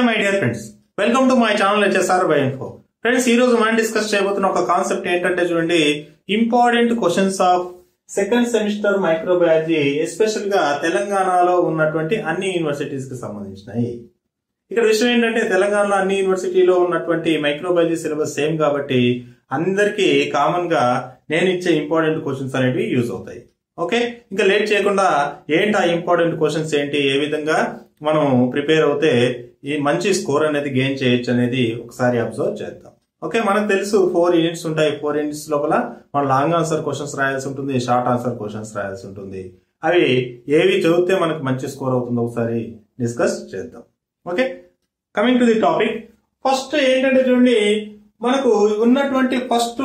hi my dear friends welcome to my channel HSR by info friends ఈ రోజు మనం discuss చేయబోతున్న ఒక కాన్సెప్ట్ ఏంటంటే చూడండి important questions of second semester microbiology especial గా తెలంగాణలో ఉన్నటువంటి అన్ని యూనివర్సిటీస్ కి సంబంధించినవి ఇక్కడ విషయం ఏంటంటే తెలంగాణలో అన్ని యూనివర్సిటీలో ఉన్నటువంటి మైక్రోబయాలజీ సిలబస్ సేమ్ కాబట్టి అందరికీ కామన్ గా నేను ఇచ్చే ఇంపార్టెంట్ క్వశ్చన్స్ అనేవి యూజ్ అవుతాయి ఓకే ఇంకా లేట్ చేయకుండా ఏంటి ఆ ఇంపార్టెంట్ క్వశ్చన్స్ ఏంటి ఏ విధంగా మనం ప్రిపేర్ అవుతే ఈ మంచి స్కోర్ అనేది గెయిన్ చేయొచ్చు అనేది ఒకసారి అబ్జర్వ్ చేద్దాం ఓకే మనకు తెలుసు ఫోర్ యూనిట్స్ ఉంటాయి ఫోర్ యూనిట్స్ లోపల మనం లాంగ్ ఆన్సర్ క్వశ్చన్స్ రాయాల్సి ఉంటుంది షార్ట్ ఆన్సర్ క్వశ్చన్స్ రాయాల్సి ఉంటుంది అవి ఏవి చదివితే మనకు మంచి స్కోర్ అవుతుందో ఒకసారి డిస్కస్ చేద్దాం okay coming to the topic first ఏంటంటే చూడండి మనకు ఉన్నటువంటి ఫస్ట్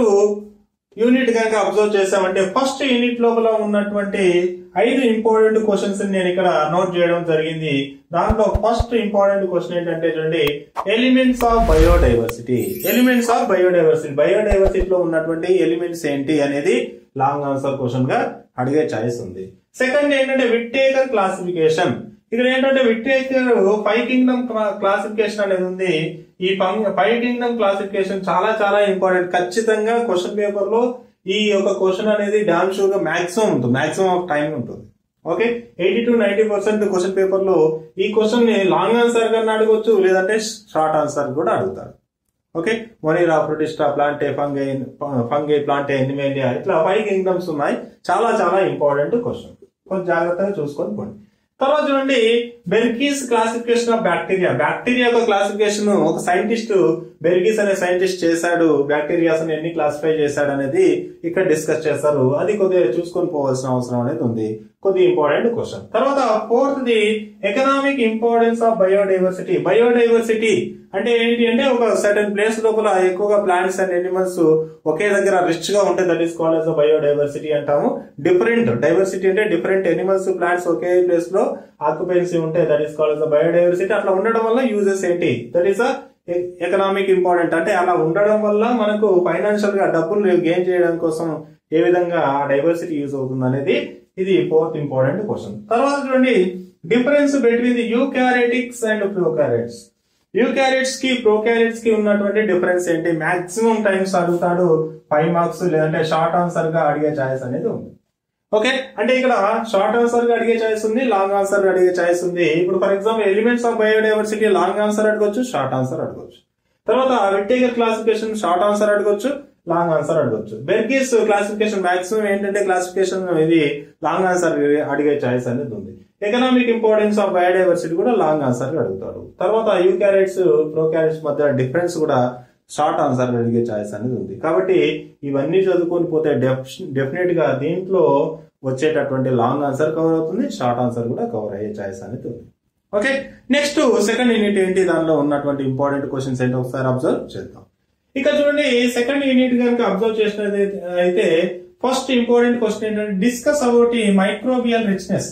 యూనిట్ కనుక అబ్జర్వ్ చేసామంటే ఫస్ట్ యూనిట్ లోపల ఉన్నటువంటి ఐదు ఇంపార్టెంట్ క్వశ్చన్స్ నేను ఇక్కడ నోట్ చేయడం జరిగింది దాంట్లో ఫస్ట్ ఇంపార్టెంట్ క్వశ్చన్ ఏంటంటే చూడండి elements of biodiversity elements of biodiversity బయోడైవర్సిటీలో ఉన్నటువంటి ఎలిమెంట్స్ ఏంటి అనేది లాంగ్ ఆన్సర్ క్వశ్చన్ గా అడిగే ఛాయిస్ ఉంది సెకండ్ ఏంటంటే విట్టేకర్ క్లాసిఫికేషన్ ఇక్కడ ఏంటంటే విట్టేకర్ ఫైవ్ కింగ్డమ్ క్లాసిఫికేషన్ అనేది ఉంది ఈ ఫైవ్ కింగ్డమ్ క్లాసిఫికేషన్ చాలా చాలా ఇంపార్టెంట్ ఖచ్చితంగా క్వశ్చన్ పేపర్ లో ఈ యొక్క క్వశ్చన్ అనేది డామ్ షూర్ గా మాక్సిమం ఉంటుంది మాక్సిమం ఆఫ్ టైం ఉంటుంది okay eighty to ninety percent question paper లో ఈ క్వశ్చన్ ని లాంగ్ ఆన్సర్ గా అడగొచ్చు లేదంటే షార్ట్ ఆన్సర్ కూడా అడుగుతారు okay Monera Protista Plantae Fungi Fungi Plantae Animalia ఇట్లా ఫైవ్ కింగ్డమ్స్ ఉన్నాయి చాలా చాలా ఇంపార్టెంట్ క్వశ్చన్ కొంచెం జాగ్రత్తగా చూసుకొని పోండి తర్వాత చూడండి Bergey's classification of bacteria bacteria యొక్క క్లాసిఫికేషన్ ఒక సైంటిస్ట్ బెర్గీస్ అనే సైంటిస్ట్ చేశాడు బ్యాక్టీరియాస్ ఎన్ని క్లాసిఫై చేశాడు అనేది ఇక్కడ డిస్కస్ చేస్తారు అది కొద్దిగా చూసుకొని పోవాల్సిన అవసరం అనేది ఉంది కొద్ది ఇంపార్టెంట్ క్వశ్చన్ తర్వాత fourth the economic importance of biodiversity biodiversity అంటే ఏంటి అంటే ఒక సర్టన్ ప్లేస్ లోపల ఎక్కువగా ప్లాంట్స్ అండ్ ఎనిమల్స్ ఒకే దగ్గర రిచ్ గా ఉంటే that is called as biodiversity అంటాము డిఫరెంట్ డైవర్సిటీ అంటే డిఫరెంట్ ఎనిమల్స్ ప్లాంట్స్ ఒకే ప్లేస్ లో ఆక్యుపెన్సీ ఉంటే that is called as biodiversity అట్లా ఉండడం వల్ల యూజెస్ ఏంటి దట్ ఈస్ ఎకనామిక్ ఇంపార్టెంట్ అంటే అలా ఉండడం వల్ల మనకు ఫైనాన్షియల్ గా డబ్బులు గెయిన్ చేయడం కోసం ఏ విధంగా ఆ డైవర్సిటీ యూజ్ అవుతుంది అనేది ఇది ఫోర్త్ ఇంపార్టెంట్ క్వశ్చన్ తర్వాత చూడండి difference between the eukaryotics and prokaryotes eukaryotes కి ప్రోకారెట్స్ కి ఉన్నటువంటి డిఫరెన్స్ ఏంటి మాక్సిమం టైమ్స్ అడుగుతాడు ఫైవ్ మార్క్స్ లేదంటే షార్ట్ ఆన్సర్ గా అడిగే ఛాయిస్ అనేది ఉంది ఓకే అంటే ఇక్కడ షార్ట్ ఆన్సర్ గా అడిగే ఛాయిస్ ఉంది లాంగ్ ఆన్సర్ గా అడిగే ఛాయిస్ ఉంది ఇప్పుడు for example elements of biodiversity long answer అడగొచ్చు షార్ట్ ఆన్సర్ అడగొచ్చు తర్వాత విట్టేగర్ క్లాసిఫికేషన్ షార్ట్ ఆన్సర్ అడగొచ్చు లాంగ్ ఆన్సర్ అడగొచ్చు బెర్గీస్ క్లాసిఫికేషన్ మాక్సిమం ఏంటంటే క్లాసిఫికేషన్ ఇది లాంగ్ ఆన్సర్ అడిగే ఛాయిస్ అనేది ఉంది ఎకనామిక్ ఇంపార్టెన్స్ ఆఫ్ బయోడైవర్సిటీ కూడా లాంగ్ ఆన్సర్ అడుగుతారు తర్వాత యూకారెట్స్ ప్రోకారెట్స్ మధ్య డిఫరెన్స్ కూడా షార్ట్ ఆన్సర్ అడిగే ఛాయిస్ అనేది ఉంది కాబట్టి ఇవన్నీ చదువుకొని పోతే డెఫినెట్ గా దీంట్లో వచ్చేటటువంటి లాంగ్ ఆన్సర్ కవర్ అవుతుంది షార్ట్ ఆన్సర్ కూడా కవర్ అయ్యే ఛాయిస్ అనేది ఉంది ఓకే నెక్స్ట్ సెకండ్ యూనిట్ ఏంటి దానిలో ఉన్నటువంటి ఇంపార్టెంట్ క్వశ్చన్స్ ఏంటి ఒకసారి అబ్జర్వ్ చేద్దాం ఇక చూడండి సెకండ్ యూనిట్ కనుక అబ్జర్వ్ చేసినది అయితే ఫస్ట్ ఇంపార్టెంట్ క్వశ్చన్ ఏంటంటే డిస్కస్ అబౌట్ ఈ microbial richness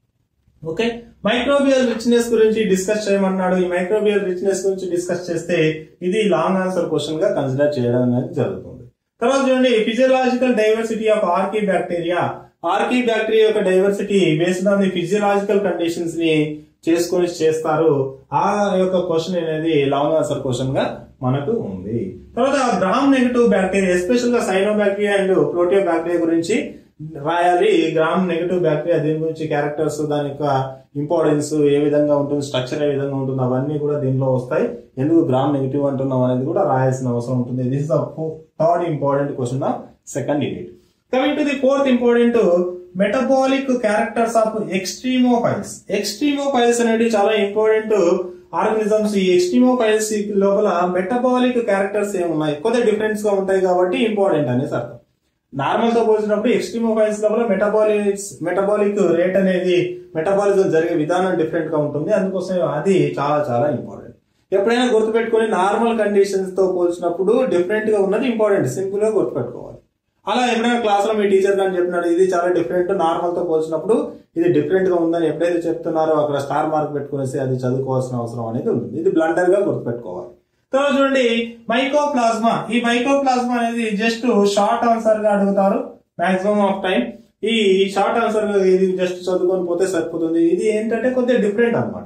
okay microbial richness గురించి డిస్కస్ చేయమన్నాడు ఈ మైక్రోబియల్ రిచ్నెస్ గురించి డిస్కస్ చేస్తే ఇది లాంగ్ ఆన్సర్ క్వశ్చన్ గా కన్సిడర్ చేయడం అనేది జరుగుతుంది తర్వాత చూడండి physiological diversity of archaebacteria archaebacteria యొక్క diversity based on the physiological conditions ని చేసుకొని చేస్తారు ఆ యొక్క క్వశ్చన్ అనేది లాంగ్ ఆన్సర్ క్వశ్చన్ గా మనకు ఉంది తర్వాత గ్రామ్ నెగటివ్ బ్యాక్టీరియా ఎస్పెషల్ గా cyanobacteria and proteobacteria గురించి రాయాలి గ్రామ్ నెగటివ్ బ్యాక్టీరియా దీని గురించి క్యారెక్టర్స్ దాని యొక్క ఇంపార్టెన్స్ ఏ విధంగా ఉంటుంది స్ట్రక్చర్ ఏ విధంగా ఉంటుంది అవన్నీ కూడా దీనిలో వస్తాయి ఎందుకు గ్రామ్ నెగటివ్ అంటున్నాం అనేది కూడా రాయాల్సిన అవసరం ఉంటుంది this is third important question of second unit coming to the fourth important metabolic characters of extremophiles extremophiles అనేది చాలా ఇంపార్టెంట్ ఆర్గనిజమ్స్ ఈ ఎక్స్ట్రీమోఫైల్స్ లోపల మెటబాలిక్ క్యారెక్టర్స్ ఏమున్నాయి కొద్దిగా డిఫరెన్స్ గా ఉంటాయి కాబట్టి ఇంపార్టెంట్ అనేసి అర్థం నార్మల్ తో పోల్చినప్పుడు ఎక్స్ట్రీమోఫైల్స్ లోపల మెటబాలిక్స్ మెటబాలిక్ రేట్ అనేది మెటబాలిజం జరిగే విధానం డిఫరెంట్ గా ఉంటుంది అందుకోసం అది చాలా చాలా ఇంపార్టెంట్ ఎప్పుడైనా గుర్తుపెట్టుకుని నార్మల్ కండిషన్స్ తో పోల్చినప్పుడు డిఫరెంట్ గా ఉన్నది ఇంపార్టెంట్ సింపుల్ గా గుర్తుపెట్టుకోవాలి అలా ఎప్పుడైనా క్లాస్ లో మీ టీచర్ కానీ చెప్పినాడు ఇది చాలా డిఫరెంట్ నార్మల్ తో పోల్చినప్పుడు ఇది డిఫరెంట్ గా ఉందని ఎప్పుడైతే చెప్తున్నారో అక్కడ స్టార్ మార్క్ పెట్టుకునేసి అది చదువుకోవాల్సిన అవసరం అనేది ఉంటుంది ఇది బ్లండర్ గా గుర్తుపెట్టుకోవాలి తర్వాత చూడండి మైకోప్లాస్మా ఈ మైకోప్లాస్మా అనేది జస్ట్ షార్ట్ ఆన్సర్ గా అడుగుతారు మాక్సిమం ఆఫ్ టైం ఈ షార్ట్ ఆన్సర్ ఇది జస్ట్ చదువుకొని పోతే సరిపోతుంది ఇది ఏంటంటే కొద్దిగా డిఫరెంట్ అనమాట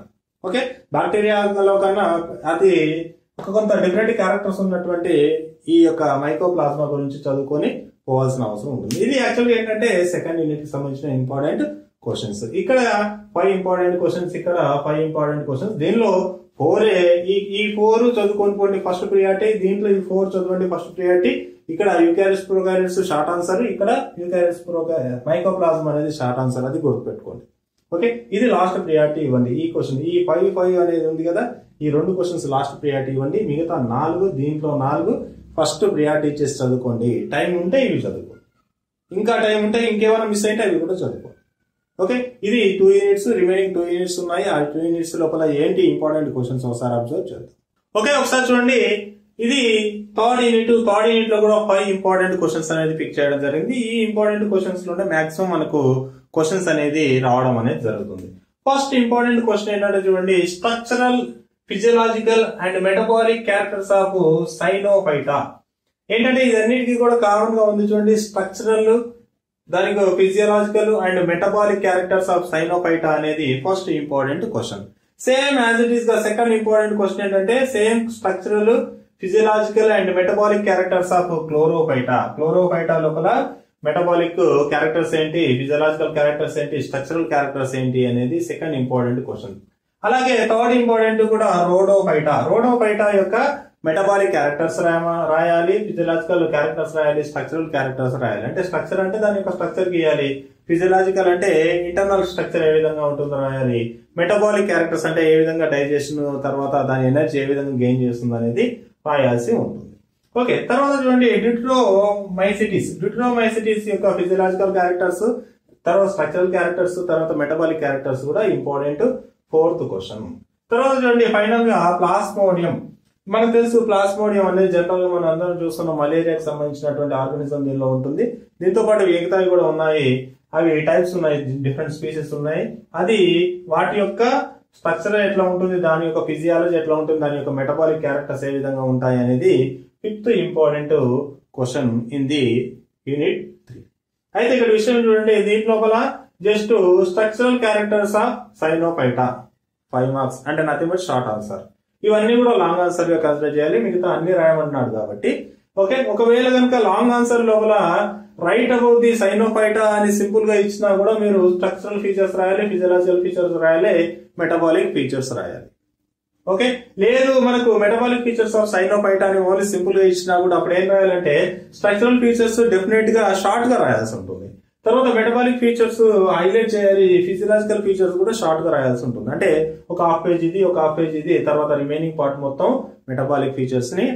ఓకే బ్యాక్టీరియాలో కన్నా అది ఒక కొంత డిఫరెంట్ క్యారెక్టర్స్ ఉన్నటువంటి ఈ యొక్క మైకోప్లాస్మా గురించి చదువుకొని పోవాల్సిన అవసరం ఉంటుంది ఇది యాక్చువల్గా ఏంటంటే సెకండ్ యూనిట్ కి సంబంధించిన ఇంపార్టెంట్ క్వశ్చన్స్ ఇక్కడ ఫైవ్ ఇంపార్టెంట్ క్వశ్చన్స్ ఇక్కడ ఫైవ్ ఇంపార్టెంట్ క్వశ్చన్స్ దీనిలో ఫోర్ ఈ ఈ ఫోర్ చదువుకొని పోండి ఫస్ట్ ప్రియారిటీ దీంట్లో ఈ ఫోర్ చదవండి ఫస్ట్ ప్రియారిటీ ఇక్కడ యూకారిస్ ప్రోకారిస్ షార్ట్ ఆన్సర్ ఇక్కడ యూకారిస్ ప్రోకా మైకోప్లాజం అనేది షార్ట్ ఆన్సర్ అది గుర్తుపెట్టుకోండి ఓకే ఇది లాస్ట్ ప్రియారిటీ ఇవ్వండి ఈ క్వశ్చన్ ఈ ఫైవ్ ఫైవ్ అనేది ఉంది కదా ఈ రెండు క్వశ్చన్స్ లాస్ట్ ప్రియారిటీ ఇవ్వండి మిగతా నాలుగు దీంట్లో నాలుగు ఫస్ట్ ప్రియారిటీ ఇచ్చేసి చదువుకోండి టైం ఉంటే ఇవి చదువుకోండి ఇంకా టైం ఉంటే ఇంకేమైనా మిస్ అయితే అవి కూడా చదువుకోండి ఓకే ఇది two units remaining two units ఉన్నాయి ఆ టూ యూనిట్స్ లోపల ఏంటి ఇంపార్టెంట్ క్వశ్చన్స్ ఒకసారి అబ్జర్వ్ చేద్దాం ఓకే ఒకసారి చూడండి ఇది థర్డ్ యూనిట్ థర్డ్ యూనిట్ లో కూడా ఫైవ్ ఇంపార్టెంట్ క్వశ్చన్స్ అనేది పిక్ చేయడం జరిగింది ఈ ఇంపార్టెంట్ క్వశ్చన్స్ లోనే మాక్సిమం మనకు క్వశ్చన్స్ అనేది రావడం అనేది జరుగుతుంది ఫస్ట్ ఇంపార్టెంట్ క్వశ్చన్ ఏంటంటే చూడండి structural physiological and metabolic characters of Cyanophyta ఏంటంటే ఇదన్నిటికీ కూడా కామన్ గా ఉంది చూడండి స్ట్రక్చరల్ దానికి physiological and metabolic characters of Cyanophyta అనేది first important question same as it is the second important question ఏంటంటే same structural physiological and metabolic characters of Chlorophyta Chlorophyta లోపల మెటబాలిక్ క్యారెక్టర్స్ ఏంటి ఫిజియలాజికల్ క్యారెక్టర్స్ ఏంటి structural characters ఏంటి అనేది second important question అలాగే third important కూడా Rhodophyta Rhodophyta యొక్క metabolic characters రాయాలి ఫిజియలాజికల్ క్యారెక్టర్స్ రాయాలి స్ట్రక్చరల్ క్యారెక్టర్స్ రాయాలి అంటే స్ట్రక్చర్ అంటే దాని యొక్క స్ట్రక్చర్ గీయాలి ఫిజియలాజికల్ అంటే ఇంటర్నల్ స్ట్రక్చర్ ఏ విధంగా ఉంటుందో రాయాలి మెటబాలిక్ క్యారెక్టర్స్ అంటే ఏ విధంగా డైజెషన్ తర్వాత దాని ఎనర్జీ ఏ విధంగా గెయిన్ చేస్తుంది అనేది రాయాల్సి ఉంటుంది ఓకే తర్వాత చూడండి డ్యూట్రోమైసిటీస్ డ్యూట్రోమైసిటీస్ యొక్క ఫిజియలాజికల్ క్యారెక్టర్స్ తర్వాత స్ట్రక్చరల్ క్యారెక్టర్స్ తర్వాత మెటబాలిక్ క్యారెక్టర్స్ కూడా ఇంపార్టెంట్ ఫోర్త్ క్వశ్చన్ తర్వాత చూడండి ఫైనల్ గా ప్లాస్మోడియం మనకు తెలుసు ప్లాస్మోడియం అనేది జనరల్ గా మనం అందరం చూస్తున్న మలేరియాకి సంబంధించినటువంటి ఆర్గానిజం దీనిలో ఉంటుంది దీంతో పాటు మిగతావి కూడా ఉన్నాయి అవి టైప్స్ ఉన్నాయి డిఫరెంట్ స్పీసెస్ ఉన్నాయి అది వాటి యొక్క స్ట్రక్చర్ ఎట్లా ఉంటుంది దాని యొక్క ఫిజియాలజీ ఎట్లా ఉంటుంది దాని యొక్క మెటబాలిక్ క్యారెక్టర్స్ ఏ విధంగా ఉంటాయి అనేది fifth important question in the unit three అయితే ఇక్కడ విషయం చూడండి దీంట్ లోపల just structural characters of cyanophyta five marks అంటే నథింగ్ బట్ షార్ట్ ఆన్సర్ ఇవన్నీ కూడా లాంగ్ ఆన్సర్ గా కన్సిడర్ చేయాలి మిగతా అన్ని రాయమంటున్నాడు కాబట్టి ఓకే ఒకవేళ కనుక లాంగ్ ఆన్సర్ లోపల రైట్ అబౌట్ ది సైనోఫైటా అని సింపుల్ గా ఇచ్చినా కూడా మీరు స్ట్రక్చరల్ ఫీచర్స్ రాయాలి ఫిజియలాజికల్ ఫీచర్స్ రాయాలి మెటబాలిక్ ఫీచర్స్ రాయాలి ఓకే లేదు మనకు మెటబాలిక్ ఫీచర్స్ ఆఫ్ సైనోఫైటా అని ఓన్లీ సింపుల్ గా ఇచ్చినా కూడా అప్పుడు ఏం రాయాలంటే స్ట్రక్చరల్ ఫీచర్స్ డెఫినెట్ గా షార్ట్ గా రాయాల్సి ఉంటుంది తర్వాత మెటబాలిక్ ఫీచర్స్ హైలైట్ చేయాలి ఫిజియలాజికల్ ఫీచర్స్ కూడా షార్ట్ గా రాయాల్సి ఉంటుంది అంటే ఒక హాఫ్ పేజ్ ఇది ఒక హాఫ్ పేజ్ ఇది తర్వాత రిమైనింగ్ పార్ట్ మొత్తం మెటబాలిక్ ఫీచర్స్ ని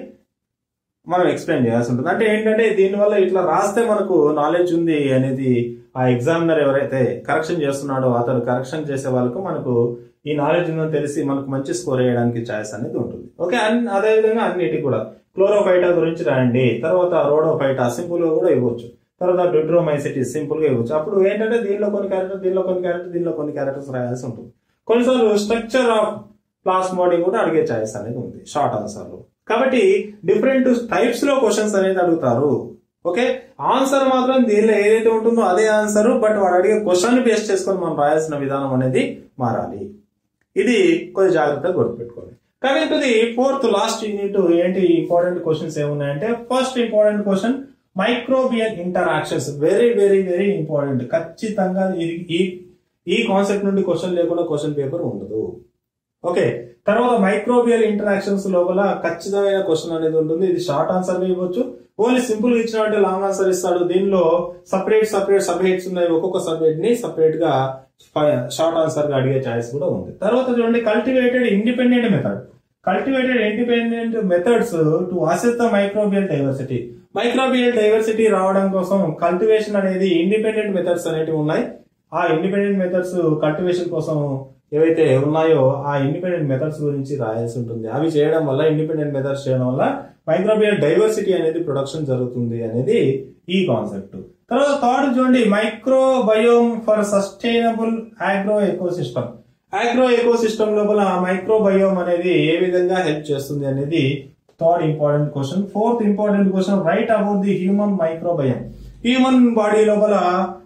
మనం ఎక్స్ప్లెయిన్ చేయాల్సి ఉంటుంది అంటే ఏంటంటే దీనివల్ల ఇట్లా రాస్తే మనకు నాలెడ్జ్ ఉంది అనేది ఆ ఎగ్జామినర్ ఎవరైతే కరెక్షన్ చేస్తున్నాడో అతను కరెక్షన్ చేసే వాళ్ళకు మనకు ఈ నాలెడ్జ్ ఉందని తెలిసి మనకు మంచి స్కోర్ వేయడానికి ఛాయిస్ అనేది ఉంటుంది ఓకే అదే విధంగా అన్నిటికి కూడా క్లోరోఫైటా గురించి రాయండి తర్వాత రోడోఫైటా సింపుల్ గా కూడా ఇవ్వచ్చు తర్వాత డ్యూడ్రోమైసిటీ సింపుల్ గా ఇవ్వచ్చు అప్పుడు ఏంటంటే దీనిలో కొన్ని క్యారెక్టర్ దీనిలో కొన్ని క్యారెక్టర్ దీనిలో కొన్ని క్యారెక్టర్స్ రాయాల్సి ఉంటుంది కొన్నిసార్లు స్ట్రక్చర్ ఆఫ్ ప్లాస్మోడింగ్ కూడా అడిగే ఛాయిస్ అనేది ఉంది షార్ట్ ఆన్సర్ లో కాబట్టి డిఫరెంట్ టైప్స్ లో క్వశ్చన్స్ అనేది అడుగుతారు ఓకే ఆన్సర్ మాత్రం దీనిలో ఏదైతే ఉంటుందో అదే ఆన్సర్ బట్ వాడు అడిగే క్వశ్చన్ బేస్ చేసుకొని మనం రాయాల్సిన విధానం అనేది మారాలి ఇది కొద్ది జాగ్రత్తగా గుర్తుపెట్టుకోవాలి coming to the fourth last unit ఏంటి ఇంపార్టెంట్ క్వశ్చన్స్ ఏమున్నాయంటే first important question microbial interactions very very very important ఖచ్చితంగా ఇది ఈ ఈ కాన్సెప్ట్ నుండి క్వశ్చన్ లేకుండా క్వశ్చన్ పేపర్ ఉండదు ఓకే తర్వాత మైక్రోబియల్ ఇంటరాక్షన్స్ లోపల ఖచ్చితమైన క్వశ్చన్ అనేది ఉంటుంది ఇది షార్ట్ ఆన్సర్ ఇవ్వచ్చు ఓన్లీ సింపుల్ గా ఇచ్చినట్టే లాంగ్ ఆన్సర్ ఇస్తాడు దీనిలో సపరేట్ సపరేట్ సబ్ హెడ్స్ ఉన్నాయి ఒక్కొక్క సబ్ హెడ్ ని సపరేట్ గా షార్ట్ ఆన్సర్ గా అడిగే ఛాయిస్ కూడా ఉంది తర్వాత చూడండి cultivated independent method cultivated independent methods to assess the microbial diversity microbial diversity రావడం కోసం కల్టివేషన్ అనేది ఇండిపెండెంట్ మెథడ్స్ అనేవి ఉన్నాయి ఆ ఇండిపెండెంట్ మెథడ్స్ కల్టివేషన్ కోసం ఏవైతే ఉన్నాయో ఆ ఇండిపెండెంట్ మెథడ్స్ గురించి రాయాల్సి ఉంటుంది అవి చేయడం వల్ల ఇండిపెండెంట్ మెథడ్స్ చేయడం వల్ల మైక్రోబియల్ డైవర్సిటీ అనేది ప్రొడక్షన్ జరుగుతుంది అనేది ఈ కాన్సెప్ట్ తర్వాత థర్డ్ చూడండి microbiome for sustainable agro ecosystem agro ecosystem లోపల మైక్రోబయోమ్ అనేది ఏ విధంగా హెల్ప్ చేస్తుంది అనేది third important question fourth important question write about the human microbiome human body లోపల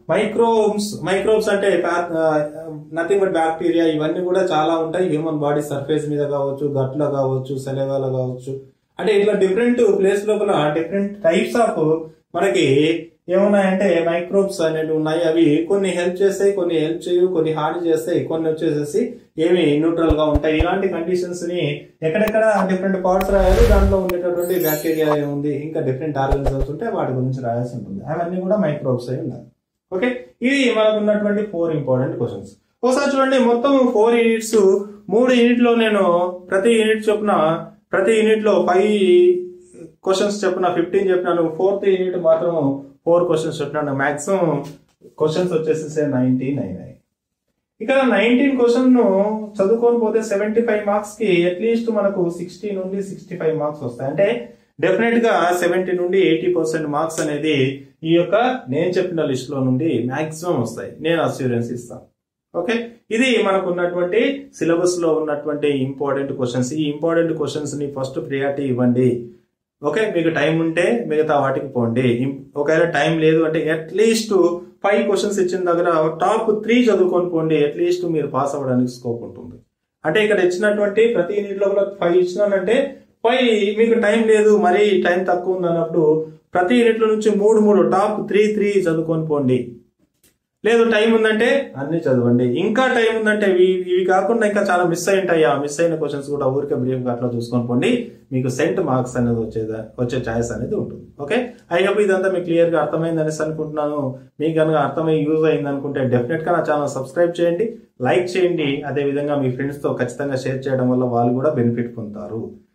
మైక్రోబ్స్ మైక్రోబ్స్ అంటే నథింగ్ బట్ బ్యాక్టీరియా ఇవన్నీ కూడా చాలా ఉంటాయి హ్యూమన్ బాడీ సర్ఫేస్ మీద కావచ్చు గట్లో కావచ్చు సెలవాలో కావచ్చు అంటే ఇట్లా డిఫరెంట్ ప్లేస్ లోపల డిఫరెంట్ టైప్స్ ఆఫ్ మనకి ఏమున్నాయంటే మైక్రోబ్స్ అనేవి ఉన్నాయి అవి కొన్ని హెల్ప్ చేస్తాయి కొన్ని హెల్ప్ చేయవు కొన్ని హాని చేస్తాయి కొన్ని వచ్చేసేసి ఏమి న్యూట్రల్ గా ఉంటాయి ఇలాంటి కండిషన్స్ ని ఎక్కడెక్కడ డిఫరెంట్ పార్ట్స్ రాయాలి దాంట్లో ఉండేటటువంటి బ్యాక్టీరియా ఏముంది ఇంకా డిఫరెంట్ ఆర్గనిజమ్స్ ఉంటే వాటి గురించి రాయాల్సి ఉంటుంది అవన్నీ కూడా మైక్రోబ్స్ అయి ఉన్నాయి ఓకే ఇది మనకు ఉన్నటువంటి ఫోర్ ఇంపార్టెంట్ క్వశ్చన్స్ ఒకసారి చూడండి మొత్తం ఫోర్ యూనిట్స్ మూడు యూనిట్ లో నేను ప్రతి యూనిట్ చొప్పున ప్రతి యూనిట్ లో ఫైవ్ క్వశ్చన్స్ చెప్పిన ఫిఫ్టీన్ చెప్పినాను ఫోర్త్ యూనిట్ మాత్రం ఫోర్ క్వశ్చన్స్ చెప్పినాను మాక్సిమం క్వశ్చన్స్ వచ్చేసి నైన్టీన్ అయినాయి ఇక్కడ నైన్టీన్ క్వశ్చన్ ను చదువుకొని పోతే సెవెంటీ ఫైవ్ మార్క్స్ కి అట్లీస్ట్ మనకు సిక్స్టీ నుండి సిక్స్టీ ఫైవ్ మార్క్స్ వస్తాయి అంటే డెఫినెట్ గా సెవెంటీ నుండి ఎయిటీ పర్సెంట్ మార్క్స్ అనేది ఈ యొక్క నేను చెప్పిన లిస్ట్ లో నుండి మాక్సిమం వస్తాయి నేను అస్యూరెన్స్ ఇస్తాను ఓకే ఇది మనకు ఉన్నటువంటి సిలబస్ లో ఉన్నటువంటి ఇంపార్టెంట్ క్వశ్చన్స్ ఈ ఇంపార్టెంట్ క్వశ్చన్స్ ని ఫస్ట్ ప్రియారిటీ ఇవ్వండి ఓకే మీకు టైం ఉంటే మిగతా వాటికి పోండి ఇం- ఒకవేళ టైం లేదు అంటే అట్లీస్ట్ ఫైవ్ క్వశ్చన్స్ ఇచ్చిన దగ్గర టాప్ త్రీ చదువుకొని పోండి అట్లీస్ట్ మీరు పాస్ అవ్వడానికి స్కోప్ ఉంటుంది అంటే ఇక్కడ ఇచ్చినటువంటి ప్రతి యూనిట్ లో కూడా ఫైవ్ ఇచ్చినానంటే ఫైవ్ మీకు టైం లేదు మరీ టైం తక్కువ ఉంది అన్నప్పుడు ప్రతి యూనిట్ లో నుంచి మూడు మూడు టాప్ త్రీ త్రీ చదువుకొని పోండి లేదు టైం ఉందంటే అన్ని చదవండి ఇంకా టైం ఉందంటే ఇవి ఇవి కాకుండా ఇంకా చాలా మిస్ అయి ఉంటాయి ఆ మిస్ అయిన క్వశ్చన్స్ కూడా ఊరికే బ్రీఫ్ గా అట్లా చూసుకొని పోండి మీకు సెంట్ మార్క్స్ అనేది వచ్చే వచ్చే ఛాయిస్ అనేది ఉంటుంది ఓకే ఐ హోప్ ఇదంతా మీకు క్లియర్ గా అర్థమైంది అనేసి అనుకుంటున్నాను మీకు కనుక అర్థమై యూజ్ అయింది అనుకుంటే డెఫినెట్ గా నా ఛానల్ సబ్స్క్రైబ్ చేయండి లైక్ చేయండి అదే విధంగా మీ ఫ్రెండ్స్ తో ఖచ్చితంగా షేర్ చేయడం వల్ల వాళ్ళు కూడా బెనిఫిట్ పొందుతారు